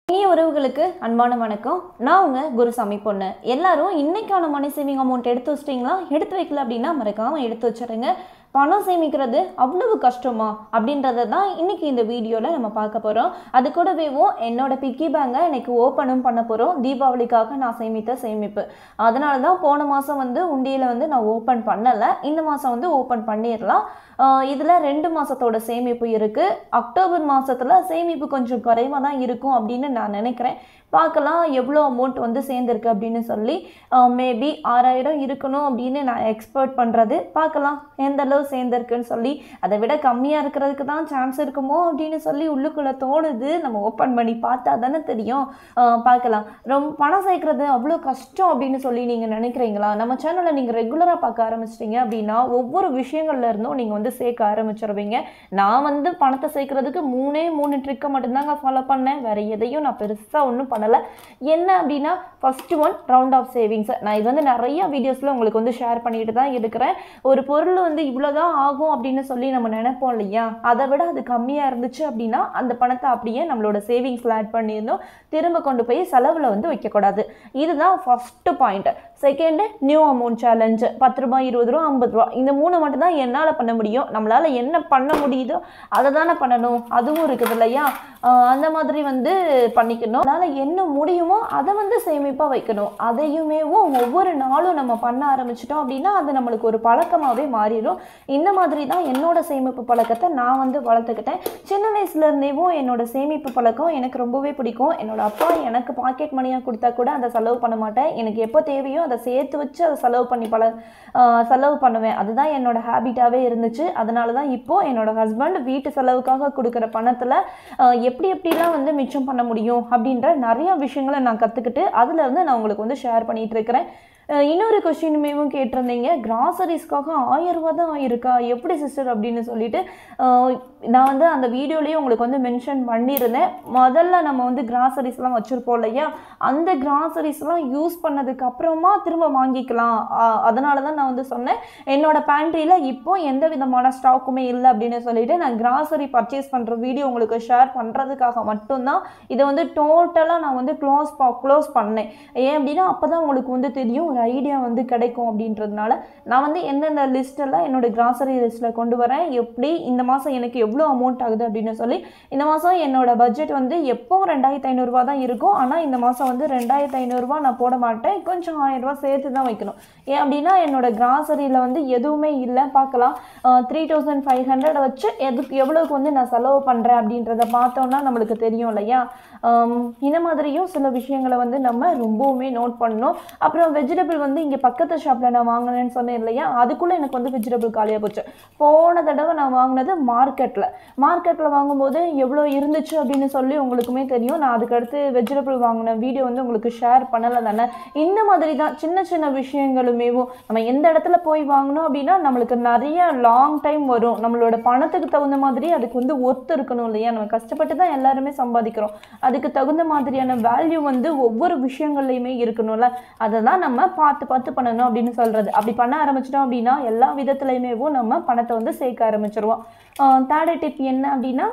இனிய உறவுகளுக்கு அன்பான வணக்கம் நான் உங்க குருசாமி பொண்ணு எல்லாரும் இன்னைக்கான மணி சேவிங் அமௌண்ட் எடுத்து வச்சிட்டீங்களா எடுத்து வைக்கல அப்படின்னா மறக்காம எடுத்து வச்சிருங்க பணம் சேமிக்கிறது அவ்வளவு கஷ்டமா அப்படின்றத தான் இன்னைக்கு இந்த வீடியோவில் நம்ம பார்க்க போகிறோம் அது கூடவேவும் என்னோட பிக்கி பேங்கை இன்னைக்கு ஓப்பனும் பண்ண போகிறோம் தீபாவளிக்காக நான் சேமித்த சேமிப்பு அதனால தான் போன மாதம் வந்து உண்டியில் வந்து நான் ஓப்பன் பண்ணலை இந்த மாதம் வந்து ஓப்பன் பண்ணிடலாம் இதில் ரெண்டு மாதத்தோட சேமிப்பு இருக்குது அக்டோபர் மாதத்தில் சேமிப்பு கொஞ்சம் குறைவாக தான் இருக்கும் அப்படின்னு நான் நினைக்கிறேன் பார்க்கலாம் எவ்வளோ அமௌண்ட் வந்து சேர்ந்துருக்கு அப்படின்னு சொல்லி மேபி ஆறாயிரம் இருக்கணும் அப்படின்னு நான் எக்ஸ்பெக்ட் பண்ணுறது பார்க்கலாம் எந்த அளவு சேர்ந்துருக்குன்னு சொல்லி அதை விட கம்மியாக இருக்கிறதுக்கு தான் சான்ஸ் இருக்குமோ அப்படின்னு சொல்லி உள்ளுக்குள்ளே தோணுது நம்ம ஓப்பன் பண்ணி பார்த்தா தானே தெரியும் அஹ் பார்க்கலாம் ரொம்ப பணம் சேர்க்கறது அவ்வளோ கஷ்டம் அப்படின்னு சொல்லி நீங்கள் நினைக்கிறீங்களா நம்ம சேனலை நீங்கள் ரெகுலராக பார்க்க ஆரம்பிச்சிட்டிங்க அப்படின்னா ஒவ்வொரு விஷயங்கள்ல இருந்தும் நீங்கள் வந்து சேர்க்க ஆரம்பிச்சிருவீங்க நான் வந்து பணத்தை சேர்க்கறதுக்கு மூணே மூணு ட்ரிக்கை மட்டும்தாங்க ஃபாலோ பண்ணேன் வேற எதையும் நான் பெருசாக ஒன்றும் பண்ணலை என்ன அப்படின்னா first one round of savings நான் இது வந்து நிறைய வீடியோஸில் உங்களுக்கு வந்து ஷேர் பண்ணிட்டு தான் இருக்கிறேன் ஒரு பொருள் வந்து இவ்வளோதான் ஆகும் அப்படின்னு சொல்லி நம்ம நினைப்போம் இல்லையா அதை விட அது கம்மியாக இருந்துச்சு அப்படின்னா அந்த பணத்தை அப்படியே நம்மளோட சேவிங்ஸில் ஆட் பண்ணியிருந்தோம் திரும்ப கொண்டு போய் செலவில் வந்து வைக்கக்கூடாது இதுதான் first point second new amount challenge பத்து ரூபாய் இருபது ரூபா ஐம்பது ரூபா இந்த மூணு மட்டும் தான் என்னால் பண்ண முடியும் நம்மளால் என்ன பண்ண முடியுதோ அதை தானே பண்ணணும் அதுவும் இருக்குது இல்லையா ஆஹ் அந்த மாதிரி வந்து பண்ணிக்கணும் அதனால் என்ன முடியுமோ அதை வந்து சேமிப்பாக வைக்கணும் அதையுமேவும் ஒவ்வொரு நாளும் நம்ம பண்ண ஆரம்பிச்சிட்டோம் அப்படின்னா அது நம்மளுக்கு ஒரு பழக்கமாகவே மாறிடும் இந்த மாதிரி தான் என்னோட சேமிப்பு பழக்கத்தை நான் வந்து வளர்த்துக்கிட்டேன் சின்ன வயசுலேருந்தேவும் என்னோட சேமிப்பு பழக்கம் எனக்கு ரொம்பவே பிடிக்கும் என்னோட அப்பா எனக்கு பாக்கெட் மணியாக கொடுத்தா கூட அதை செலவு பண்ண மாட்டேன் எனக்கு எப்போ தேவையோ அதை சேர்த்து வச்சு அதை செலவு பண்ணி பல ஆஹ் செலவு பண்ணுவேன் அதுதான் என்னோட ஹேபிட்டாகவே இருந்துச்சு அதனால தான் இப்போ என்னோட ஹஸ்பண்ட் வீட்டு செலவுக்காக கொடுக்குற பணத்தில் எப்படி எப்படிலாம் வந்து மிச்சம் பண்ண முடியும் அப்படின்ற நிறைய விஷயங்களை நான் கற்றுக்கிட்டு அதுலேருந்து நான் உங்களுக்கு வந்து ஷேர் பண்ணிகிட்டு இருக்கிறேன் அஹ் இன்னொரு கொஸ்டினுமேவும் கேட்டிருந்தீங்க கிராசரிஸ்க்காக ஆயிரம் ரூபா தான் ஆயிருக்கா எப்படி சிஸ்டர் அப்படின்னு சொல்லிட்டு அஹ் நான் வந்து அந்த வீடியோலேயே உங்களுக்கு வந்து மென்ஷன் பண்ணியிருந்தேன் முதல்ல நம்ம வந்து கிராசரிஸ்லாம் வச்சுருப்போம் இல்லையா அந்த கிராசரிஸ்லாம் யூஸ் பண்ணதுக்கு அப்புறமா திரும்ப வாங்கிக்கலாம் அஹ் அதனால தான் நான் வந்து சொன்னேன் என்னோட பேண்ட்ரியில் இப்போ எந்த விதமான ஸ்டாக்குமே இல்லை அப்படின்னு சொல்லிட்டு நான் கிராசரி பர்ச்சேஸ் பண்ணுற வீடியோ உங்களுக்கு ஷேர் பண்ணுறதுக்காக மட்டும்தான் இதை வந்து டோட்டலாக நான் வந்து க்ளோஸ் பா க்ளோஸ் பண்ணேன் ஏன் அப்படின்னா அப்போ தான் உங்களுக்கு வந்து தெரியும் ஒரு ஐடியா வந்து கிடைக்கும் அப்படின்றதுனால நான் வந்து எந்தெந்த லிஸ்ட்டெல்லாம் என்னோட கிராசரி லிஸ்ட்டில் கொண்டு வரேன் எப்படி இந்த மாதம் எனக்கு எவ்வளோ அமௌண்ட் ஆகுது அப்படின்னு சொல்லி இந்த மாதம் என்னோட பட்ஜெட் வந்து எப்போ ரெண்டாயிரத்து ஐநூறுரூவா தான் இருக்கும் ஆனால் இந்த மாதம் வந்து ரெண்டாயிரத்து ஐநூறுரூவா நான் போட மாட்டேன் கொஞ்சம் ஆயிரரூவா சேர்த்து தான் வைக்கணும் ஏன் அப்படின்னா என்னோட கிராசரியில் வந்து எதுவுமே இல்லை பார்க்கலாம் த்ரீ தௌசண்ட் ஃபைவ் ஹண்ட்ரட் வச்சு எதுக்கு எவ்வளோக்கு வந்து நான் செலவு பண்ணுறேன் அப்படின்றத பார்த்தோன்னா நம்மளுக்கு தெரியும் இல்லையா ஆம், இந்த மாதிரியும் சில விஷயங்களை வந்து நம்ம ரொம்பவுமே நோட் பண்ணணும் அப்புறம் வெஜிடபிள் வந்து இங்கே பக்கத்து ஷாப்பில் நான் வாங்கினேன்னு சொன்னேன் இல்லையா அதுக்குள்ளே எனக்கு வந்து வெஜிடபிள் காலியாக போச்சு போன தடவை நான் வாங்கினது மார்க்கெட்டில் மார்க்கெட்டில் வாங்கும்போது எவ்வளோ இருந்துச்சு அப்படின்னு சொல்லி உங்களுக்குமே தெரியும் நான் அதுக்கடுத்து வெஜிடபிள் வாங்கின வீடியோ வந்து உங்களுக்கு ஷேர் பண்ணலை தானே இந்த மாதிரி தான் சின்ன சின்ன விஷயங்களுமேவும் நம்ம எந்த இடத்துல போய் வாங்கினோம் அப்படின்னா நம்மளுக்கு நிறைய லாங் டைம் வரும் நம்மளோட பணத்துக்கு தகுந்த மாதிரி அதுக்கு வந்து ஒத்து இருக்கணும் இல்லையா நம்ம கஷ்டப்பட்டு தான் எல்லாருமே சம்பாதிக்கிறோம் அதுக்கு தகுந்த மாதிரியான வேல்யூ வந்து ஒவ்வொரு விஷயங்கள்லையுமே இருக்கணும்ல அதை தான் நம்ம பார்த்து பார்த்து பண்ணணும் அப்படின்னு சொல்கிறது அப்படி பண்ண ஆரம்பிச்சிட்டோம் அப்படின்னா எல்லா விதத்துலையுமேவும் நம்ம பணத்தை வந்து சேர்க்க ஆரம்பிச்சிருவோம் தேர்ட் டிப் என்ன அப்படின்னா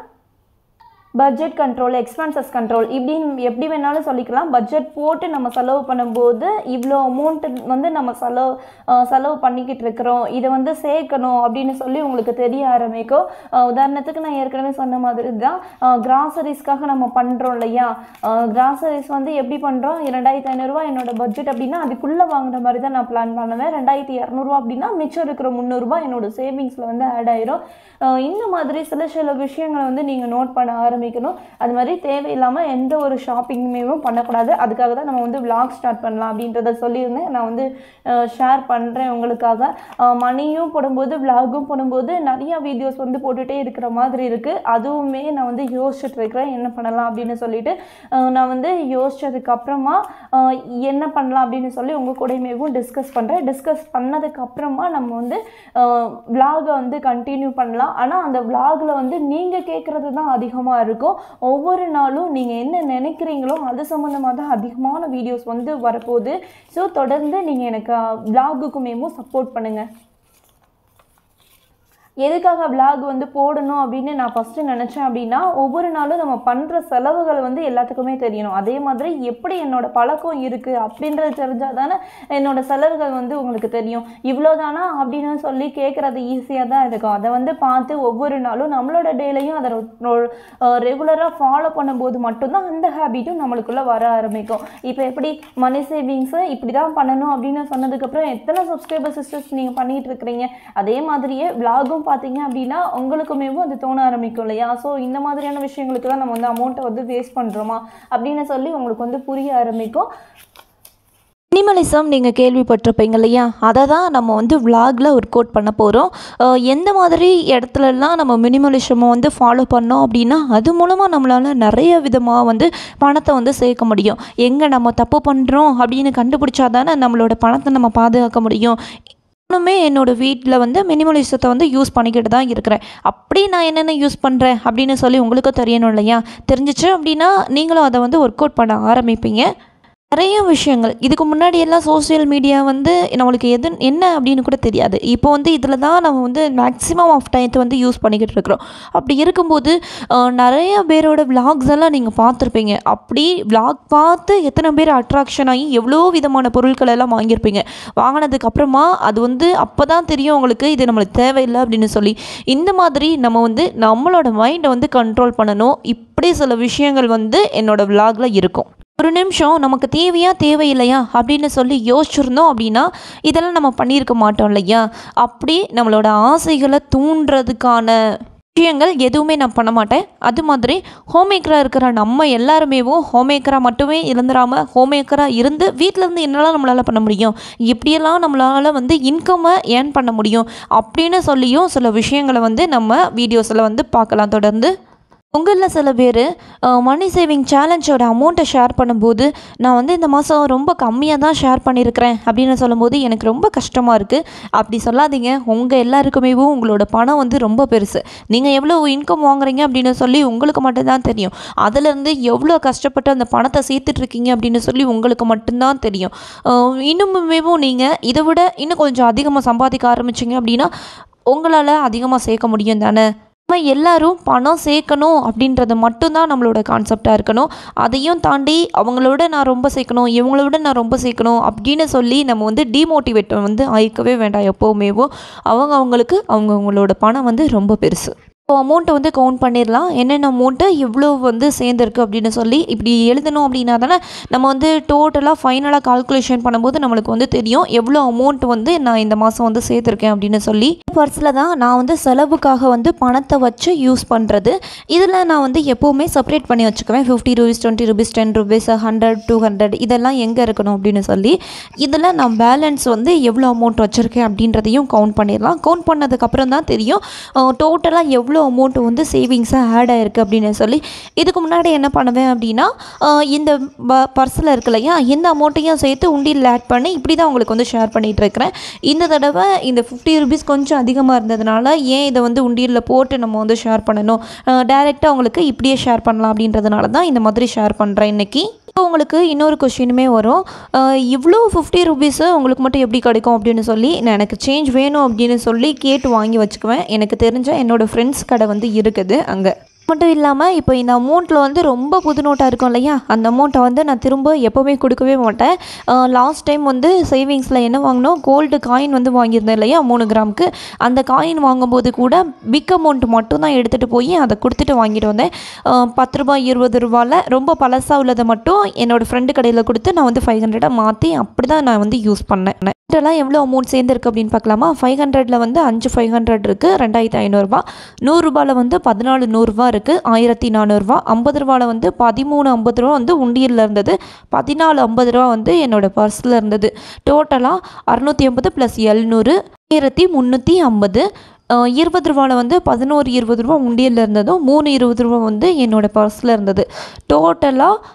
பட்ஜெட் கண்ட்ரோல் எக்ஸ்பென்சஸ் கண்ட்ரோல் இப்படின்னு எப்படி வேணாலும் சொல்லிக்கலாம் பட்ஜெட் போட்டு நம்ம செலவு பண்ணும்போது இவ்வளோ அமௌண்ட் வந்து நம்ம செலவு அஹ் செலவு பண்ணிக்கிட்டு இருக்கிறோம் இதை வந்து சேர்க்கணும் அப்படின்னு சொல்லி உங்களுக்கு தெரிய ஆரம்பிக்கும் அஹ் உதாரணத்துக்கு நான் ஏற்கனவே சொன்ன மாதிரி தான் கிராசரிஸ்க்காக நம்ம பண்ணுறோம் இல்லையா கிராசரிஸ் வந்து எப்படி பண்ணுறோம் ரெண்டாயிரத்தி ஐநூறுரூவா என்னோட பட்ஜெட் அப்படின்னா அதுக்குள்ளே வாங்குற மாதிரி தான் நான் பிளான் பண்ணுவேன் ரெண்டாயிரத்தி இரநூறுவா அப்படின்னா மிச்சம் இருக்கிற முந்நூறுரூபா என்னோட சேவிங்ஸில் வந்து ஆட் ஆயிரும் அஹ் இந்த மாதிரி சில சில விஷயங்களை வந்து நீங்கள் நோட் பண்ண ஆரம்பிக்கணும் அது மாதிரி தேவையில்லாமல் எந்த ஒரு ஷாப்பிங்குமே பண்ணக்கூடாது அதுக்காக தான் நம்ம வந்து விளாக் ஸ்டார்ட் பண்ணலாம் அப்படின்றத சொல்லியிருந்தேன் நான் வந்து ஷேர் பண்ணுறேன் உங்களுக்காக மணியும் போடும்போது விளாகும் போடும்போது நிறையா வீடியோஸ் வந்து போட்டுகிட்டே இருக்கிற மாதிரி இருக்குது அதுவுமே நான் வந்து யோசிச்சுட்டு இருக்கிறேன் என்ன பண்ணலாம் அப்படின்னு சொல்லிட்டு அஹ் நான் வந்து யோசிச்சதுக்கு அப்புறமா அஹ் என்ன பண்ணலாம் அப்படின்னு சொல்லி உங்கள் கூடயுமேவும் டிஸ்கஸ் பண்ணுறேன் டிஸ்கஸ் பண்ணதுக்கு அப்புறமா நம்ம வந்து விலாகை வந்து கண்டினியூ பண்ணலாம் ஆனால் அந்த விலாகில் வந்து நீங்கள் கேட்குறது தான் அதிகமாக இருக்கும் ஒவ்வொரு நாளும் நீங்கள் என்ன நினைக்கிறீங்களோ அது சம்மந்தமாக தான் அதிகமான வீடியோஸ் வந்து வரப்போகுது ஸோ தொடர்ந்து நீங்கள் எனக்கு விலாகுக்குமேவும் சப்போர்ட் பண்ணுங்கள் எதுக்காக vlog வந்து போடணும் அப்படின்னு நான் ஃபஸ்ட்டு நினச்சேன் அப்படின்னா ஒவ்வொரு நாளும் நம்ம பண்ணுற செலவுகள் வந்து எல்லாத்துக்குமே தெரியணும் அதே மாதிரி எப்படி என்னோட பழக்கம் இருக்குது அப்படின்றது தெரிஞ்சால் தானே என்னோட செலவுகள் வந்து உங்களுக்கு தெரியும் இவ்வளோதானா அப்படின்னு சொல்லி கேட்குறது ஈஸியாக தான் இருக்கும் அதை வந்து பார்த்து ஒவ்வொரு நாளும் நம்மளோட டேலையும் அதை ரெகுலராக ஃபாலோ பண்ணும்போது மட்டும்தான் அந்த ஹேபிட்டும் நம்மளுக்குள்ளே வர ஆரம்பிக்கும் இப்போ எப்படி மணி சேவிங்ஸு இப்படி தான் பண்ணணும் அப்படின்னு சொன்னதுக்கப்புறம் எத்தனை சப்ஸ்கிரைபர் சிஸ்டர்ஸ் நீங்கள் பண்ணிகிட்டு இருக்கிறீங்க அதே மாதிரியே விலாகும் பார்த்தீங்க அப்படின்னா உங்களுக்குமேவும் அது தோண ஆரம்பிக்கும் இல்லையா ஸோ இந்த மாதிரியான விஷயங்களுக்கு தான் நம்ம வந்து அமௌண்ட்டை வந்து வேஸ்ட் பண்ணுறோமா அப்படின்னு சொல்லி உங்களுக்கு வந்து புரிய ஆரம்பிக்கும் மினிமலிசம் நீங்கள் கேள்விப்பட்டிருப்பீங்க இல்லையா அதை தான் நம்ம வந்து விலாகில் ஒர்க் அவுட் பண்ண போகிறோம் எந்த மாதிரி இடத்துலலாம் நம்ம மினிமலிசமை வந்து ஃபாலோ பண்ணோம் அப்படின்னா அது மூலமாக நம்மளால் நிறைய விதமாக வந்து பணத்தை வந்து சேர்க்க முடியும் எங்கே நம்ம தப்பு பண்ணுறோம் அப்படின்னு கண்டுபிடிச்சா தானே நம்மளோட பணத்தை நம்ம பாதுகாக்க முடியும் நானுமே என்னோடய வீட்டில் வந்து மினிமலிசத்தை வந்து யூஸ் பண்ணிக்கிட்டு தான் இருக்கிறேன் அப்படி நான் என்னென்ன யூஸ் பண்ணுறேன் அப்படின்னு சொல்லி உங்களுக்கும் தெரியணும் இல்லையா தெரிஞ்சிச்சு அப்படின்னா நீங்களும் அதை வந்து ஒர்க் அவுட் பண்ண ஆரம்பிப்பீங்க நிறைய விஷயங்கள் இதுக்கு முன்னாடி எல்லாம் சோஷியல் மீடியா வந்து நம்மளுக்கு எது என்ன அப்படின்னு கூட தெரியாது இப்போ வந்து இதில் தான் நம்ம வந்து மேக்ஸிமம் ஆஃப் டைத்தை வந்து யூஸ் பண்ணிக்கிட்டு இருக்கிறோம் அப்படி இருக்கும்போது அஹ், நிறைய பேரோட விலாக்ஸ் எல்லாம் நீங்கள் பார்த்துருப்பீங்க அப்படி விலாக் பார்த்து எத்தனை பேர் அட்ராக்ஷன் ஆகி எவ்வளோ விதமான பொருட்கள் எல்லாம் வாங்கியிருப்பீங்க வாங்கினதுக்கு அப்புறமா அது வந்து அப்போ தான் தெரியும் உங்களுக்கு இது நம்மளுக்கு தேவையில்லை அப்படின்னு சொல்லி இந்த மாதிரி நம்ம வந்து நம்மளோட மைண்டை வந்து கண்ட்ரோல் பண்ணணும் இப்படி சில விஷயங்கள் வந்து என்னோட விலாகில் இருக்கும் ஒரு நிமிஷம் நமக்கு தேவையா தேவையில்லையா அப்படின்னு சொல்லி யோசிச்சிருந்தோம் அப்படின்னா இதெல்லாம் நம்ம பண்ணியிருக்க மாட்டோம் இல்லையா அப்படி நம்மளோட ஆசைகளை தூண்டுறதுக்கான விஷயங்கள் எதுவுமே நான் பண்ண மாட்டேன் அது மாதிரி ஹோம்மேக்கராக இருக்கிற நம்ம எல்லாருமேவும் ஹோம்மேக்கராக மட்டுமே இருந்துடாமல் ஹோம்மேக்கராக இருந்து வீட்டில் இருந்து என்னெல்லாம் நம்மளால் பண்ண முடியும் எப்படியெல்லாம் நம்மளால் வந்து இன்கம்மை ஏர்ன் பண்ண முடியும் அப்படின்னு சொல்லியும் சில விஷயங்களை வந்து நம்ம வீடியோஸில் வந்து பார்க்கலாம் தொடர்ந்து உங்களில் சில பேர் மணி சேவிங் சேலஞ்சோட அமௌண்ட்டை ஷேர் பண்ணும்போது நான் வந்து இந்த மாதம் ரொம்ப கம்மியாக தான் ஷேர் பண்ணியிருக்கிறேன் அப்படின்னு சொல்லும்போது எனக்கு ரொம்ப கஷ்டமாக இருக்குது அப்படி சொல்லாதீங்க உங்கள் எல்லாருக்குமேவும் உங்களோட பணம் வந்து ரொம்ப பெருசு நீங்கள் எவ்வளோ இன்கம் வாங்குறீங்க அப்படின்னு சொல்லி உங்களுக்கு மட்டும்தான் தெரியும் அதுலேருந்து எவ்வளோ கஷ்டப்பட்டு அந்த பணத்தை சேர்த்துட்ருக்கீங்க அப்படின்னு சொல்லி உங்களுக்கு மட்டும்தான் தெரியும் அஹ் இன்னுமேவும் நீங்கள் இதை விட இன்னும் கொஞ்சம் அதிகமாக சம்பாதிக்க ஆரம்பிச்சிங்க அப்படின்னா உங்களால் அதிகமாக சேர்க்க முடியும் தானே நம்ம எல்லாரும் பணம் சேர்க்கணும் அப்படின்றது மட்டும்தான் நம்மளோட கான்செப்டாக இருக்கணும் அதையும் தாண்டி அவங்களோட நான் ரொம்ப சேர்க்கணும் இவங்கள விட நான் ரொம்ப சேர்க்கணும் அப்படின்னு சொல்லி நம்ம வந்து டிமோட்டிவேட் வந்து ஆயிக்கவே வேண்டாம் எப்போவுமேவும் அவங்க அவங்களுக்கு அவங்கவுங்களோட பணம் வந்து ரொம்ப பெருசு இப்போ அமௌண்ட்டை வந்து கவுண்ட் பண்ணிடலாம் என்னென்ன அமௌண்ட்டு எவ்வளோ வந்து சேர்ந்துருக்கு அப்படின்னு சொல்லி இப்படி எழுதணும் அப்படின்னா தானே நம்ம வந்து டோட்டலாக ஃபைனலாக கால்குலேஷன் பண்ணும்போது நம்மளுக்கு வந்து தெரியும் எவ்வளோ அமௌண்ட் வந்து நான் இந்த மாதம் வந்து சேர்த்துருக்கேன் அப்படின்னு சொல்லி பர்ஸில் தான் நான் வந்து செலவுக்காக வந்து பணத்தை வச்சு யூஸ் பண்ணுறது இதில் நான் வந்து எப்போவுமே செப்பரேட் பண்ணி வச்சுக்குவேன் fifty rupees twenty rupees ten rupees hundred two hundred இதெல்லாம் எங்கே இருக்கணும் அப்படின்னு சொல்லி இதில் நான் பேலன்ஸ் வந்து எவ்வளோ அமௌண்ட் வச்சுருக்கேன் அப்படின்றதையும் கவுண்ட் பண்ணிடலாம் கவுண்ட் பண்ணதுக்கப்புறம் தான் தெரியும் டோட்டலாக எவ்வளோ அமௌண்ட் வந்து சேவிங்ஸாக ஆட் ஆயிருக்கு அப்படின்னு சொல்லி இதுக்கு முன்னாடி என்ன பண்ணுவேன் அப்படின்னா அஹ் இந்த பர்ஸில் இருக்கு இல்லையா இந்த அமௌண்ட்டையும் சேர்த்து உண்டியில் ஆட் பண்ணி இப்படி தான் உங்களுக்கு வந்து ஷேர் பண்ணிகிட்டு இருக்கிறேன் இந்த தடவை இந்த ஃபிஃப்டி ருபீஸ் கொஞ்சம் அதிகமாக இருந்ததுனால ஏன் இதை வந்து உண்டியலில் போட்டு நம்ம வந்து ஷேர் பண்ணணும் டைரெக்டாக உங்களுக்கு இப்படியே ஷேர் பண்ணலாம் அப்படின்றதுனால தான் இந்த மாதிரி ஷேர் பண்ணுறேன் இன்றைக்கி இப்போ உங்களுக்கு இன்னொரு கொஷினுமே வரும் அஹ் இவ்வளோ ஃபிஃப்டி ருபீஸு உங்களுக்கு மட்டும் எப்படி கிடைக்கும் அப்படின்னு சொல்லி நான் எனக்கு சேஞ்ச் வேணும் அப்படின்னு சொல்லி கேட்டு வாங்கி வச்சுக்குவேன் எனக்கு தெரிஞ்ச என்னோடய ஃப்ரெண்ட்ஸ் கடை வந்து இருக்குது அங்கே மட்டும் இல்லாமல் இப்போ இந்த அமௌண்ட்டில் வந்து ரொம்ப புது நோட்டாக இருக்கும் இல்லையா அந்த அமௌண்ட்டை வந்து நான் திரும்ப எப்போவுமே கொடுக்கவே மாட்டேன் லாஸ்ட் டைம் வந்து சேவிங்ஸில் என்ன வாங்கினோம் கோல்டு காயின் வந்து வாங்கியிருந்தேன் இல்லையா மூணு கிராமுக்கு அந்த காயின் வாங்கும்போது கூட பிக் அமௌண்ட் மட்டும் தான் எடுத்துகிட்டு போய் அதை கொடுத்துட்டு வாங்கிட்டு வந்தேன் அஹ் பத்து ரூபாய் இருபது ரூபாயில் ரொம்ப பழசாக உள்ளதை மட்டும் என்னோடய ஃப்ரெண்டு கடையில் கொடுத்து நான் வந்து ஃபைவ் ஹண்ட்ரடாக மாற்றி அப்படி தான் நான் வந்து யூஸ் பண்ணேன் இதெல்லாம் எவ்வளோ அமௌண்ட் சேர்ந்துருக்கு அப்படின்னு பார்க்கலாமா ஃபைவ் ஹண்ட்ரடில் வந்து அஞ்சு ஃபைவ் ஹண்ட்ரட் இருக்குது ரெண்டாயிரத்தி ஐநூறுரூபா நூறுரூபாவில் வந்து பதினாலு நூறுரூவா இருக்குது ஆயிரத்தி நானூறுரூவா ஐம்பது ரூபாவில் வந்து பதிமூணு ஐம்பது ரூபா வந்து உண்டியலில் இருந்தது பதினாலு ஐம்பது ரூபா வந்து என்னோட பர்ஸில் இருந்தது டோட்டலாக அறுநூற்றி ஐம்பது ப்ளஸ் எழுநூறு ஆயிரத்தி முந்நூற்றி ஐம்பது இருபது ரூபாவில் வந்து பதினோரு இருபது ரூபா உண்டியலில் இருந்ததும் மூணு இருபது ரூபா வந்து என்னோட பர்ஸில் இருந்தது டோட்டலாக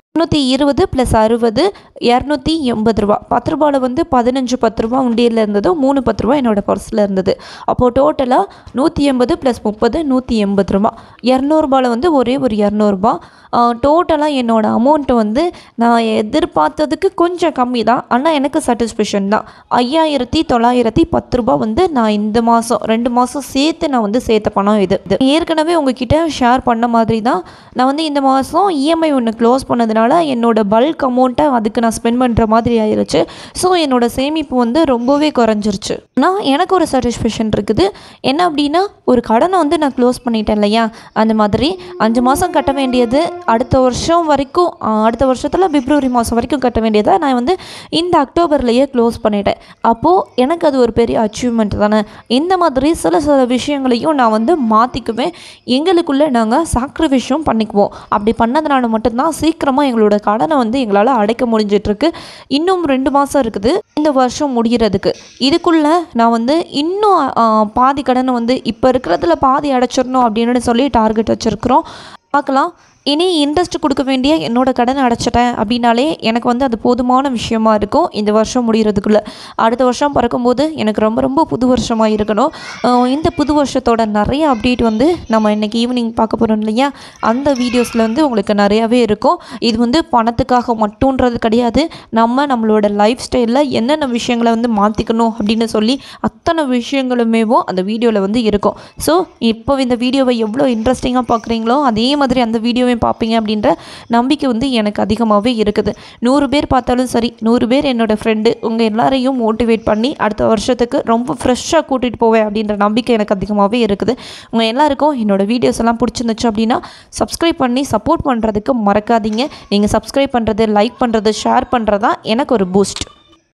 இரநூத்தி இருபது ப்ளஸ் அறுபது இரநூத்தி எண்பது ரூபா பத்து ரூபாவில் வந்து பதினஞ்சு பத்து ரூபா உண்டியலில் இருந்தது மூணு பத்து ரூபா என்னோடய பர்ஸில் இருந்தது அப்போது டோட்டலாக நூற்றி எண்பது ப்ளஸ் முப்பது நூற்றி எண்பது ரூபா இரநூறுபாவில் வந்து ஒரே ஒரு இரநூறுபா டோட்டலாக என்னோடய அமௌண்ட்டு வந்து நான் எதிர்பார்த்ததுக்கு கொஞ்சம் கம்மி தான் ஆனால் எனக்கு சாட்டிஸ்ஃபேக்ஷன் தான் ஐயாயிரத்தி தொள்ளாயிரத்தி பத்து ரூபா வந்து நான் இந்த மாதம் ரெண்டு மாதம் சேர்த்து நான் வந்து சேர்த்த பணம் இது இது ஏற்கனவே உங்ககிட்ட ஷேர் பண்ண மாதிரி தான் நான் வந்து இந்த மாதம் இஎம்ஐ ஒன்று க்ளோஸ் பண்ணதுனால என்னோட பல்க் அமௌண்ட்டை அதுக்கு நான் ஸ்பெண்ட் பண்ணுற மாதிரி ஆயிருச்சு ஸோ என்னோட சேமிப்பு வந்து ரொம்பவே குறைஞ்சிருச்சு ஆனால் எனக்கு ஒரு சாட்டிஸ்ஃபேக்ஷன் இருக்குது என்ன அப்படின்னா ஒரு கடனை வந்து நான் க்ளோஸ் பண்ணிட்டேன் இல்லையா அந்த மாதிரி அஞ்சு மாதம் கட்ட வேண்டியது அடுத்த வருஷம் வரைக்கும் ஆ, அடுத்த வருஷத்தில் பிப்ரவரி மாதம் வரைக்கும் கட்ட வேண்டியதை நான் வந்து இந்த அக்டோபர்லேயே க்ளோஸ் பண்ணிட்டேன் அப்போது எனக்கு அது ஒரு பெரிய அச்சீவ்மெண்ட் தானே இந்த மாதிரி சில சில விஷயங்களையும் நான் வந்து மாற்றிக்குவேன் எங்களுக்குள்ளே நாங்கள் சாக்ரிஃபைஸும் பண்ணிக்குவோம் அப்படி பண்ணதுனால மட்டும்தான் சீக்கிரமாக எங்களோட கடனை வந்து எங்களால் அடைக்க முடிஞ்சிட்ருக்கு இன்னும் ரெண்டு மாதம் இருக்குது இந்த வருஷம் முடிகிறதுக்கு இதுக்குள்ளே நான் வந்து இன்னும் ஆ, பாதி கடனை வந்து இப்போ இருக்கிறதுல பாதி அடைச்சிடணும் அப்படின்னு சொல்லி டார்கெட் வச்சுருக்குறோம் பார்க்கலாம் இனி இன்ட்ரெஸ்ட் கொடுக்க வேண்டிய என்னோட கடனை அடைச்சிட்டேன் அப்படின்னாலே எனக்கு வந்து அது போதுமான விஷயமா இருக்கும் இந்த வருஷம் முடிகிறதுக்குள்ளே அடுத்த வருஷம் பிறக்கும்போது எனக்கு ரொம்ப ரொம்ப புது வருஷமாக இருக்கணும் அஹ் இந்த புது வருஷத்தோட நிறைய அப்டேட் வந்து நம்ம இன்றைக்கி ஈவினிங் பார்க்க போகிறோம் இல்லையா அந்த வீடியோஸில் வந்து உங்களுக்கு நிறையாவே இருக்கும் இது வந்து பணத்துக்காக மட்டுன்றது கிடையாது நம்ம நம்மளோட லைஃப் ஸ்டைலில் என்னென்ன விஷயங்களை வந்து மாற்றிக்கணும் அப்படின்னு சொல்லி அத்தனை விஷயங்களுமேவும் அந்த வீடியோவில் வந்து இருக்கும் ஸோ இப்போ இந்த வீடியோவை எவ்வளோ இன்ட்ரெஸ்டிங்காக பார்க்குறீங்களோ அதே மாதிரி அந்த வீடியோவையும் பார்ப்பீங்க அப்படின்ற நம்பிக்கை வந்து எனக்கு அதிகமாகவே இருக்குது நூறு பேர் பார்த்தாலும் சரி நூறு பேர் என்னோட ஃப்ரெண்டு உங்கள் எல்லாரையும் மோட்டிவேட் பண்ணி அடுத்த வருஷத்துக்கு ரொம்ப ஃப்ரெஷ்ஷாக கூட்டிகிட்டு போவேன் அப்படின்ற நம்பிக்கை எனக்கு அதிகமாகவே இருக்குது உங்கள் எல்லாருக்கும் என்னோட வீடியோஸ் எல்லாம் பிடிச்சிருந்துச்சு அப்படின்னா சப்ஸ்கிரைப் பண்ணி சப்போர்ட் பண்ணுறதுக்கு மறக்காதீங்க நீங்கள் சப்ஸ்கிரைப் பண்ணுறது லைக் பண்ணுறது ஷேர் பண்ணுறது தான் எனக்கு ஒரு பூஸ்ட்